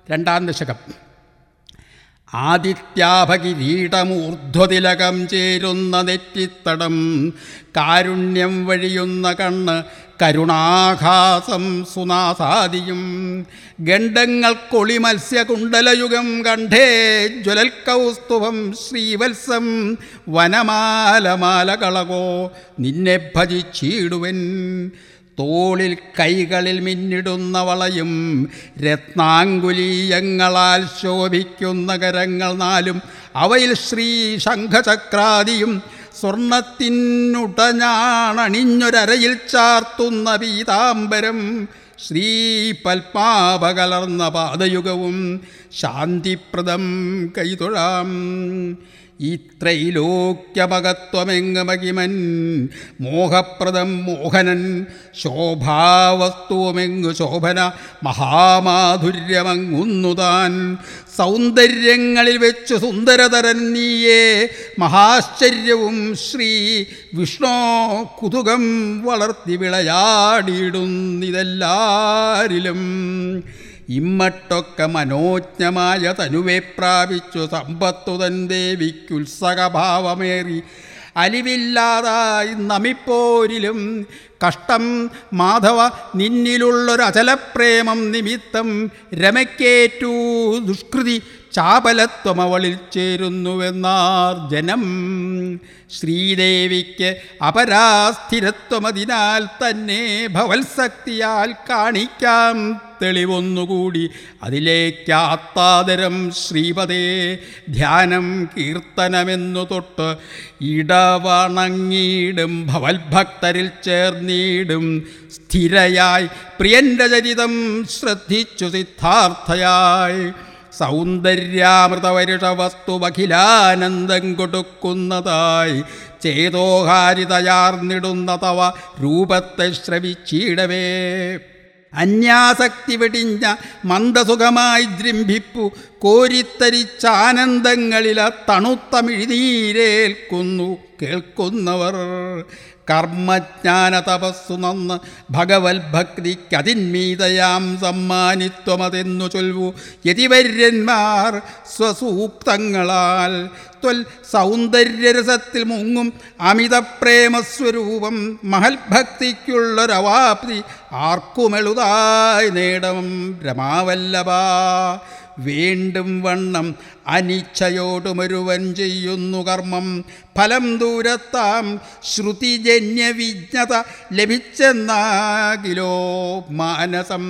രണ്ടാം ദശകം ആദിത്യാഭകിരീടമൂർധ്വതിലകം ചേരുന്ന നെറ്റിത്തടം കാരുണ്യം വഴിയുന്ന കണ്ണ് കരുണാഘാസം സുനാസാദിയും ഗണ്ഡങ്ങൾക്കൊളി മത്സ്യകുണ്ടലയുഗം കണ്ഠേ ജ്വലൽക്കൗസ്തുഭം ശ്രീവത്സം വനമാലമാല കളകോ നിന്നെ ഭജിച്ചിടുവൻ തോളിൽ കൈകളിൽ മിന്നിടുന്ന വളയും രത്നാങ്കുലീയങ്ങളാൽ ശോഭിക്കുന്ന കരങ്ങൾ നാലും അവയിൽ ശ്രീ ശംഖചക്രാദിയും സ്വർണത്തിനുടഞ്ഞാണണിഞ്ഞൊരരയിൽ ചാർത്തുന്ന പീതാംബരം ശ്രീ പൽപാപ കലർന്ന പാദയുഗവും ശാന്തിപ്രദം കൈതൊഴാം ഈ ത്രൈലോക്യമകത്വമെങ്ങ് മകിമൻ മോഹപ്രദം മോഹനൻ ശോഭാവസ്തുവമെങ്ങു ശോഭന മഹാമാധുര്യമങ്ങുന്നുതാൻ സൗന്ദര്യങ്ങളിൽ വെച്ചു സുന്ദരതരൻ നീയേ മഹാശ്ചര്യവും ശ്രീ വിഷ്ണോ കുതുകം വളർത്തി വിളയാടിയിടുന്നിതെല്ലാരിലും ഇമ്മട്ടൊക്കെ മനോജ്ഞമായ തനുവെ പ്രാപിച്ചു സമ്പത്തുതൻ ദേവിക്കുത്സകഭാവമേറി അലിവില്ലാതായി നമിപ്പോരിലും കഷ്ടം മാധവ നിന്നിലുള്ളൊരചലപ്രേമം നിമിത്തം രമയ്ക്കേറ്റു ദുഷ്കൃതി ചാപലത്വമവളിൽ ചേരുന്നുവെന്നാർ ജനം ശ്രീദേവിക്ക് അപരാസ്ഥിരത്വമതിനാൽ തന്നെ ഭവത്സക്തിയാൽ കാണിക്കാം തെളിവൊന്നുകൂടി അതിലേക്കാത്താതരം ശ്രീപദേ ധ്യാനം കീർത്തനമെന്നു തൊട്ട് ഇടവണങ്ങിയിടും ഭവത്ഭക്തരിൽ ചേർന്നിടും സ്ഥിരയായി പ്രിയന്റെ ചരിതം ശ്രദ്ധിച്ചു സിദ്ധാർത്ഥയായി സൗന്ദര്യാമൃതവരുഷ വസ്തുവഖിലാനന്ദം കൊടുക്കുന്നതായി ചേതോഹാരിതയാർന്നിടുന്ന തവ രൂപത്തെ ശ്രവിച്ചിടവേ അന്യാസക്തി വെടിഞ്ഞ മന്ദസുഖമായി ദ്രംഭിപ്പു കോരിത്തരിച്ചാനന്ദങ്ങളില തണുത്തമിഴിനീരേൽക്കുന്നു കേൾക്കുന്നവർ കർമ്മജ്ഞാന തപസ്സു നന്ന് ഭഗവത് ഭക്തിക്കതിന്മീതയാം സമ്മാനിത്വമതെന്നു ചൊൽവു യതിവര്യന്മാർ സ്വസൂക്തങ്ങളാൽ ത്വൽ സൗന്ദര്യരസത്തിൽ മുങ്ങും അമിതപ്രേമസ്വരൂപം മഹൽഭക്തിക്കുള്ളൊരവാപ്തി ആർക്കുമെളുതായി നേടം രമാവല്ലഭ വീണ്ടും വണ്ണം അനിച്ഛയോടുമൊരുവൻ ചെയ്യുന്നു കർമ്മം ഫലം ദൂരത്താം ശ്രുതിജന്യ വിജ്ഞത ലഭിച്ചെന്നാകിലോ മാനസം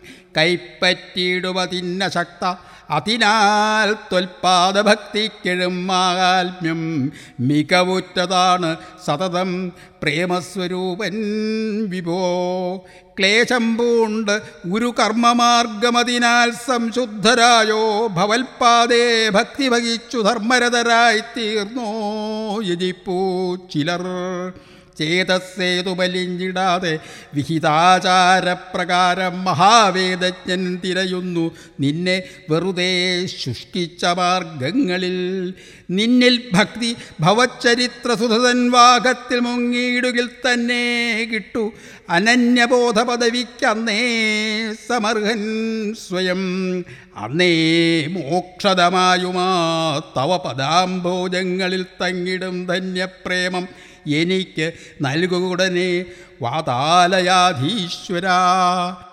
കൈപ്പറ്റിയിടുവതിന്ന ശക്ത അതിനാൽ ത്വൽപാദഭക്തിക്കെഴും മാഹാത്മ്യം മികവുറ്റതാണ് സതതം പ്രേമസ്വരൂപൻ വിഭോ ക്ലേശം പൂണ്ട് ഒരു കർമ്മമാർഗമതിനാൽ സംശുദ്ധരായോ ഭവൽപാദേ ഭക്തി ഭകിച്ചു ധർമ്മരതരായി തീർന്നോ യജിപ്പൂ ചിലർ ചേതസ്സേതു ബലിഞ്ഞിടാതെ വിഹിതാചാരപ്രകാരം മഹാവേദജ്ഞൻ തിരയുന്നു നിന്നെ വെറുതെ ശുഷ്കിച്ച മാർഗങ്ങളിൽ നിന്നിൽ ഭക്തി ഭവച്ചരിത്രസുധൻ വാഗത്തിൽ മുങ്ങിയിടുകിൽ തന്നെ കിട്ടു അനന്യബോധ പദവിക്കന്നേ സമർഹൻ സ്വയം അന്നേ മോക്ഷതമായുമാ തവ പദാംഭോജങ്ങളിൽ തങ്ങിടും ധന്യപ്രേമം എനിക്ക് നൽകുടനെ വാതാലയാധീശ്വര